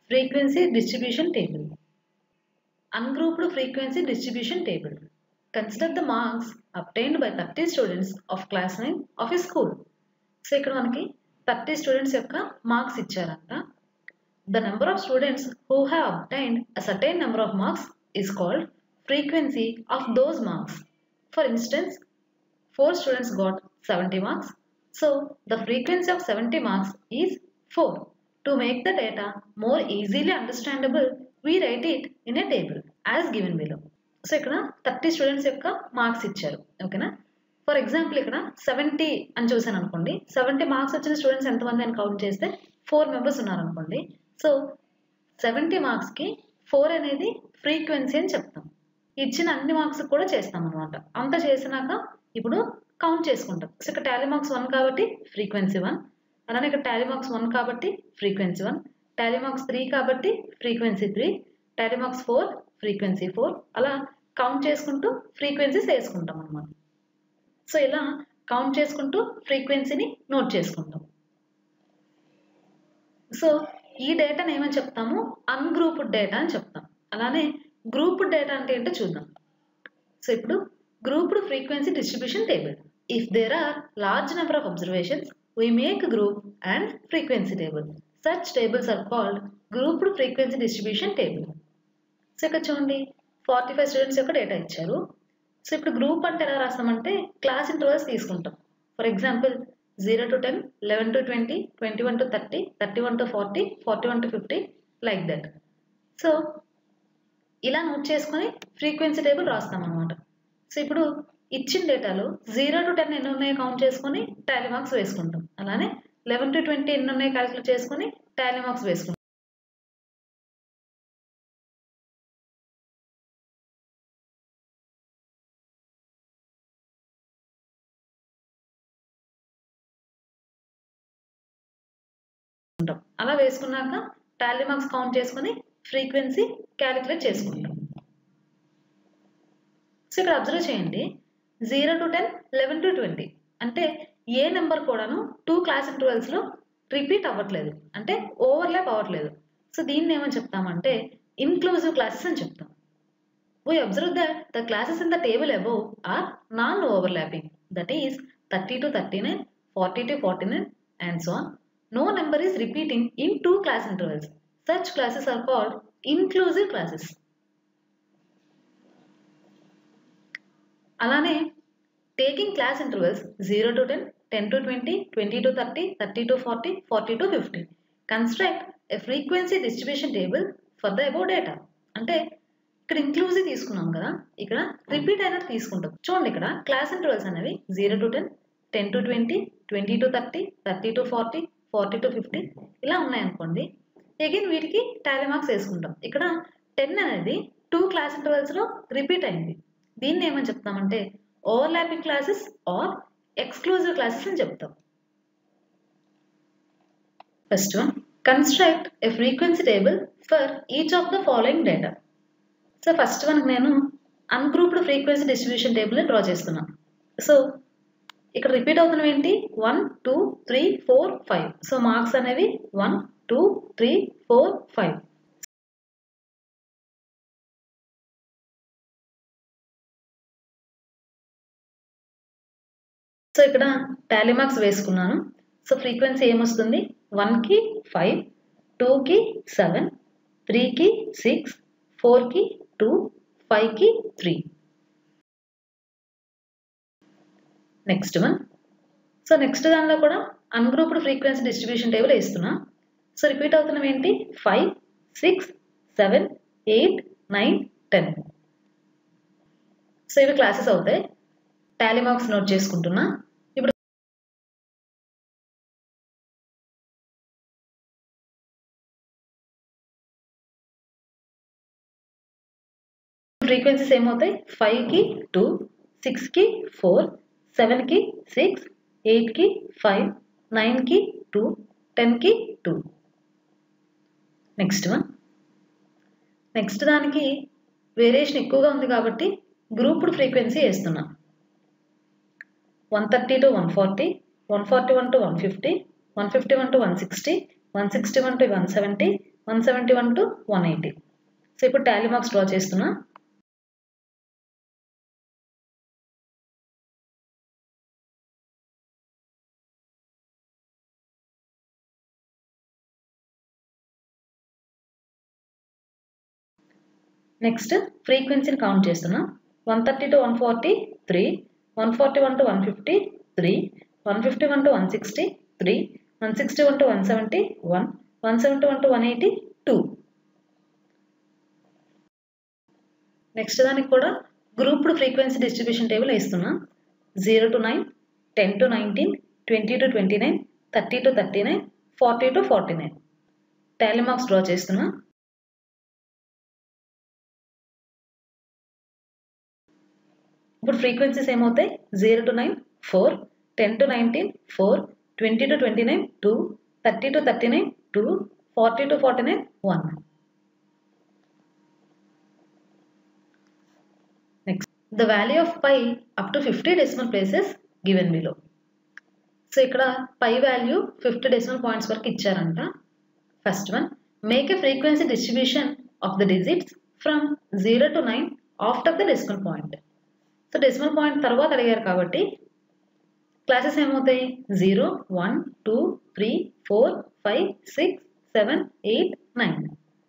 frequency distribution table. Ungrouped frequency distribution table. Consider the marks obtained by 30 students of class 9 of a school. So ఇక్కడ మనకి thirty students యొక్క marks ఇచ్చారంట the number of students who have obtained a certain number of marks is called frequency of those marks for instance four students got seventy marks so the frequency of seventy marks is four to make the data more easily understandable we write it in a table as given below so ఇక్కడ thirty students యొక్క marks ఇచ్చారు ఓకేనా for example ఇక్కడ seventy అని చూసాను అనుకోండి seventy marks వచ్చిన students ఎంతమంది అని కౌంట్ చేస్తే ఫోర్ మెంబర్స్ ఉన్నారనుకోండి సో సెవెంటీ మార్క్స్కి ఫోర్ అనేది ఫ్రీక్వెన్సీ అని చెప్తాం ఇచ్చిన అన్ని మార్క్స్ కూడా చేస్తాం అనమాట అంత చేసినాక ఇప్పుడు కౌంట్ చేసుకుంటాం సో ఇక్కడ టాలీ మార్క్స్ వన్ కాబట్టి ఫ్రీక్వెన్సీ వన్ అలానే ఇక్కడ టాలీ మార్క్స్ వన్ కాబట్టి frequency one tally marks three కాబట్టి frequency three tally marks four frequency four అలా కౌంట్ చేసుకుంటూ ఫ్రీక్వెన్సీస్ వేసుకుంటాం అనమాట సో ఇలా కౌంట్ చేసుకుంటూ ఫ్రీక్వెన్సీని నోట్ చేసుకుంటాం సో ఈ డేటాని ఏమని చెప్తాము అన్గ్రూప్డ్ డేటా అని చెప్తాం అలానే గ్రూప్డ్ డేటా అంటే ఏంటో చూద్దాం సో ఇప్పుడు grouped frequency distribution table if there are large number of observations we make group and frequency table such tables are called grouped frequency distribution table so ఇక్కడ చూడండి forty five students యొక్క data ఇచ్చారు so ఇప్పుడు group అంటే ఎలా రాస్తామంటే class intervals తీసుకుంటాం for example zero to ten eleven to twenty twenty one to thirty thirty one to forty forty one to fifty like that so ఇలా note చేసుకొని frequency table రాస్తాం అనమాట సో ఇప్పుడు ఇచ్చిన డేటాలో జీరో టు టెన్ ఎన్ని ఉన్నాయో కౌంట్ చేసుకొని టాలీ మార్క్స్ వేసుకుంటాం అలానే లెవెన్ టు ట్వంటీ ఎన్ని ఉన్నాయో క్యాలిక్యులేట్ చేసుకొని టాలీ మార్క్స్ వేసుకుంటాం ఉంటాం అలా వేసుకున్నాక టాలీ మార్క్స్ కౌంట్ చేసుకొని ఫ్రీక్వెన్సీ క్యాలిక్యులేట్ చేసుకుంటాం సో ఇక్కడ అబ్జర్వ్ చేయండి zero to ten eleven to twenty అంటే ఏ నెంబర్ కూడాను టూ క్లాస్ ఇంటర్వెల్స్లో రిపీట్ అవ్వట్లేదు అంటే ఓవర్లాప్ అవ్వట్లేదు సో దీన్ని ఏమని చెప్తామంటే ఇన్క్లూజివ్ క్లాసెస్ అని చెప్తాం we observe that the classes in the table above are non overlapping that is thirty to thirty nine forty to forty nine and so on no number is repeating in two class intervals. Such classes are called inclusive classes. అలానే taking class intervals zero to ten ten to twenty twenty to thirty thirty to forty forty to fifty construct a frequency distribution table for the above data అంటే ఇక్కడ inclusive తీసుకున్నాం కదా ఇక్కడ repeat అయినట్టు తీసుకుంటాం చూడండి ఇక్కడ క్లాస్ ఇంటర్వెల్స్ అనేవి zero to ten ten to twenty twenty to thirty thirty to forty forty to fifty ఇలా ఉన్నాయనుకోండి అగైన్ వీటికి టాలీ మార్క్స్ వేసుకుంటాం ఇక్కడ టెన్ అనేది టూ క్లాస్ ఇంటర్వెల్స్లో రిపీట్ అయింది దీన్ని ఏమని చెప్తామంటే overlapping classes or exclusive classes అని చెప్తాం first one construct a frequency table for each of the following data so first one నేను అన్గ్రూప్డ్ ఫ్రీక్వెన్సీ డిస్ట్రిబ్యూషన్ టేబుల్ని డ్రా చేస్తున్నాను సో ఇక్కడ రిపీట్ అవుతున్నవి ఏంటి one two three four five so marks అనేవి one two three four five so ఇక్కడ tally marks వేసుకున్నాను so frequency ఏమొస్తుంది వన్కి ఫైవ్ టూకి సెవెన్ త్రీకి సిక్స్ ఫోర్కి టూ ఫైవ్కి three next one so next దానిలో కూడా అన్గ్రూప్డ్ ఫ్రీక్వెన్సీ డిస్ట్రిబ్యూషన్ టేబుల్ వేస్తున్నా సో రిపీట్ అవుతున్నవి ఏంటి five six seven eight nine ten so ఇవి క్లాసెస్ అవుతాయి టాలీ మార్క్స్ నోట్ చేసుకుంటున్నా ఇప్పుడు ఫ్రీక్వెన్సీస్ ఏమవుతాయి ఫైవ్కి టూ సిక్స్కి ఫోర్ సెవెన్కి సిక్స్ ఎయిట్కి ఫైవ్ నైన్కి టూ టెన్కి టూ నెక్స్ట్ వన్ నెక్స్ట్ దానికి వేరియేషన్ ఎక్కువగా ఉంది కాబట్టి గ్రూప్డ్ ఫ్రీక్వెన్సీ వేస్తున్నా one thirty to one forty one forty one to one fifty one fifty one to one sixty one sixty one to one seventy one seventy one to one eighty so ఇప్పుడు tally marks draw చేస్తున్నా next ఫ్రీక్వెన్సీని count చేస్తున్నా one thirty to one forty three one forty one to one fifty three one fifty one to one sixty three one sixty one to one seventy one one seventy one to one eighty two next దానికి కూడా grouped frequency distribution table వేస్తున్నా zero to nine ten to nineteen twenty to twenty nine thirty to thirty nine forty to forty nine tally marks draw చేస్తున్నా ఇప్పుడు frequencies ఏమవుతాయి zero to nine four ten to nineteen four twenty to twenty nine two thirty to thirty nine two forty to forty nine one next the value of pi up to fifty decimal places given below so ఇక్కడ pi value fifty decimal points వరకు ఇచ్చారంట first one make a frequency distribution of the digits from zero to nine after the decimal point so decimal point తర్వాత అడిగారు కాబట్టి classes ఏమవుతాయి zero one two three four five six seven eight nine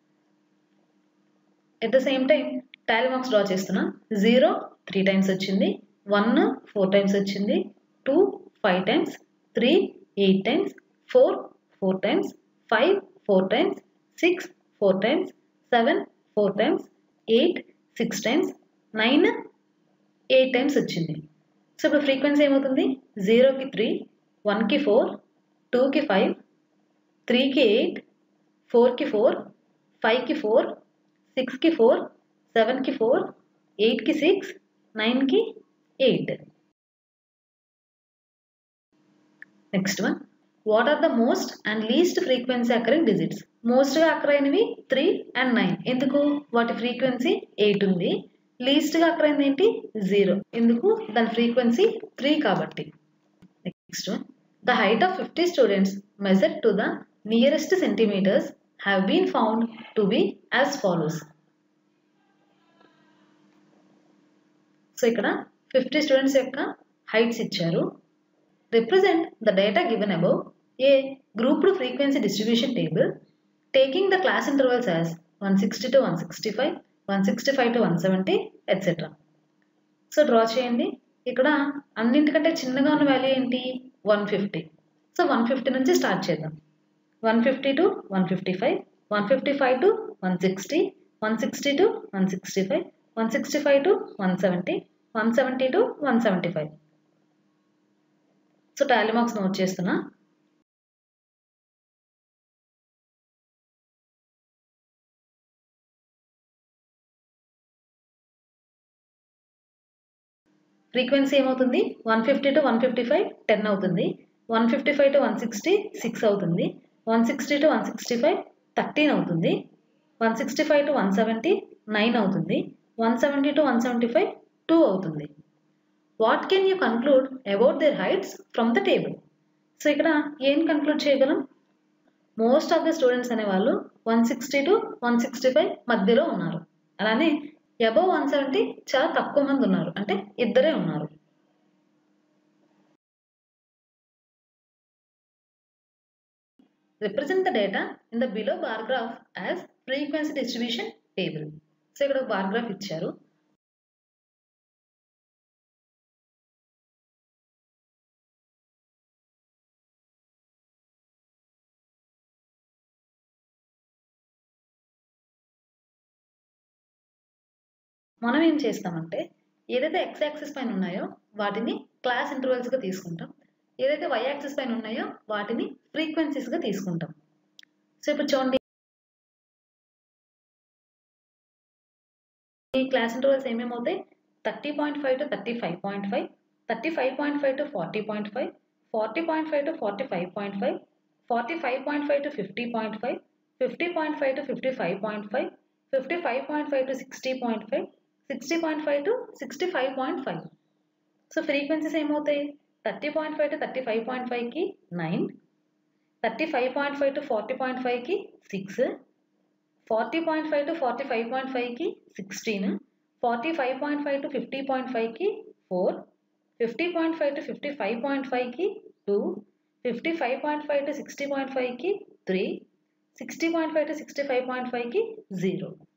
at the same time tally marks draw చేస్తున్నా zero three times వచ్చింది one four times వచ్చింది two five times three eight times four four times five four times six four times seven four times eight six times nine eight times వచ్చింది so ఇప్పుడు frequency ఏమవుతుంది జీరోకి three వన్కి four టూకి five త్రీకి eight ఫోర్కి four ఫైవ్కి four సిక్స్కి ఫోర్ సెవెన్కి ఫోర్ ఎయిట్కి సిక్స్ నైన్కి eight next one what are the most and least frequency occurring digits మోస్ట్గా అక్కరైనవి త్రీ అండ్ నైన్ ఎందుకు వాటి ఫ్రీక్వెన్సీ ఎయిట్ ఉంది లీస్ట్గా అక్కరైంది ఏంటి జీరో ఎందుకు దాని ఫ్రీక్వెన్సీ త్రీ కాబట్టి next one the height of fifty students measure to the nearest centimetres have been found to be as follows so ఇక్కడ ఫిఫ్టీ స్టూడెంట్స్ యొక్క హైట్స్ ఇచ్చారు represent the data given above a grouped frequency distribution table taking the class intervals as one sixty to one sixty five one sixty five to one seventy etcetera so draw చేయండి ఇక్కడ అన్నింటికంటే చిన్నగా ఉన్న value ఏంటి one fifty so one fifty నుంచి start చేద్దాం one fifty to one fifty five one fifty five to one sixty one sixty to one sixty five one sixty five to one seventy one seventy to one seventy five so tally marks note చేస్తున్నా frequency ఏమవుతుంది one fifty to one fifty five ten అవుతుంది one fifty five to one sixty six అవుతుంది one sixty to one sixty five thirteen అవుతుంది one sixty five to one seventy nine అవుతుంది one seventy to one seventy five two అవుతుంది what can you conclude about their heights from the table so ఇక్కడ ఏం conclude చేయగలం most of the students అనేవాళ్ళు one sixty to one sixty five మధ్యలో ఉన్నారు అలానే above one seventy చాలా తక్కువ మంది ఉన్నారు అంటే ఇద్దరే ఉన్నారు represent the data in the below bar graph as frequency distribution table so ఇక్కడ బార్ గ్రాఫ్ ఇచ్చారు మనం ఏం చేస్తామంటే ఏదైతే ఎక్స్ యాక్సిస్ పైన ఉన్నాయో వాటిని క్లాస్ ఇంటర్వెల్స్గా తీసుకుంటాం ఏదైతే వై యాక్సిస్ పైన ఉన్నాయో వాటిని ఫ్రీక్వెన్సీస్గా తీసుకుంటాం సో ఇప్పుడు చూడండి ఈ క్లాస్ ఇంటర్వెల్స్ ఏమేమి అవుతాయి thirty point five to thirty five point five thirty five point five to forty point five forty point five to forty five point five forty five point five to fifty point five fifty point five to fifty five point five fifty five point five to sixty point five sixty point five to sixty five point five so frequencies ఏమవుతాయి thirty point five to thirty five point ఫైవ్కి nine thirty five point five to forty point ఫైవ్కి six forty point five to forty five point ఫైవ్కి sixteen forty five point five to fifty point ఫైవ్కి four fifty point five to fifty five point ఫైవ్కి two fifty five point five to sixty point ఫైవ్కి three sixty point five to sixty five point ఫైవ్కి zero